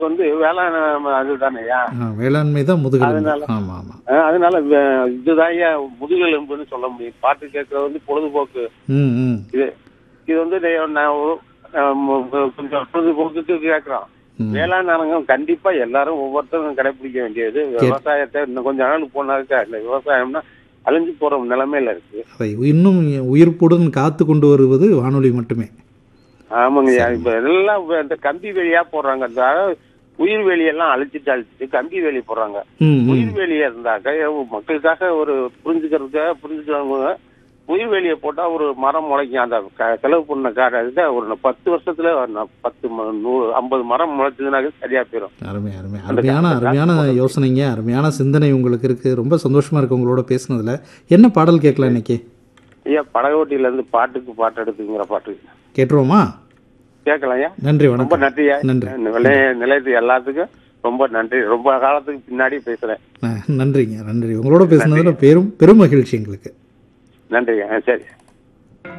வந்து வேளாண் அதுதானேயா ஆ, வேளாண்மை தான் முதுகெலும்பு அதனால- ஆமா ஆமா அஹ் அதனால வே- இதுதான் முதுகெலும்புன்னு சொல்ல முடியும் பாட்டு கேட்கறது வந்து பொழுதுபோக்கு ம் ம் இது இது வந்து டே- நான் ஒரு- அஹ் மு- மு- கொஞ்சம் பொழுதுபோக்குக்கு கேட்கறோம் ம். வேளாண் அரங்கம் கண்டிப்பா எல்லாரும் ஒவ்வொருத்தரும் கடைபிடிக்க வேண்டியது விவசாயத்தை இன்னும் கொஞ்ச நாள் போனாக்கா இந்த விவசாயம்னா அழிஞ்சு போற நிலைமையில இருக்கு அதை இன்னும் உயிர்ப்புடன் காத்து கொண்டு வருவது வானொலி மட்டுமே ஆமாங்கய்யா இப்ப எல்லாம் இப்ப இந்த கம்பி வேலியா போடுறாங்க இந்த உயிர் வேலியெல்லாம் அழிச்சிட்டு அழிச்சிட்டு கம்பி வேலி போடுறாங்க ம் ம் உயிர் வேலியா இருந்தாக்க மக்களுக்காக ஒரு புரிஞ்சுக்கிறதுக்காக புரிஞ்சுக்கிறவங்க உயிர் வேலியை போட்டா ஒரு மரம் முளைக்கும் அந்த க- செலவு பண்ண கார இதுல ஒரு பத்து வருஷத்துல ஒரு ந- பத்து ம- நூறு ஐம்பது மரம் முளைச்சதுனாக்க சரியா போயிடும் அருமை அருமை அருமையான அருமையான யோசனைங்க அருமையான சிந்தனை உங்களுக்கு இருக்கு ரொம்ப சந்தோஷமா இருக்கு உங்களோட பேசுனதுல என்ன பாடல் கேட்கலாம் இன்னைக்கு ஐயா படகோட்டியில இருந்து பாட்டுக்கு பாட்டு எடுத்துங்கிற பாட்டு கேட்டுருவோமா கேட்கலாம் ஐயா நன்றி ரொம்ப வணக்கம் நன்றியா நன்றி. நிலைய- நிலையத்து எல்லாத்துக்கும் ரொம்ப நன்றி ரொம்ப காலத்துக்கு பின்னாடி பேசுறேன் ஆ, நன்றிங்க நன்றி உங்களோட பேசுனதுல பெரும் பெரும் மகிழ்ச்சி எங்களுக்கு நன்றிங்க ஆ, சரி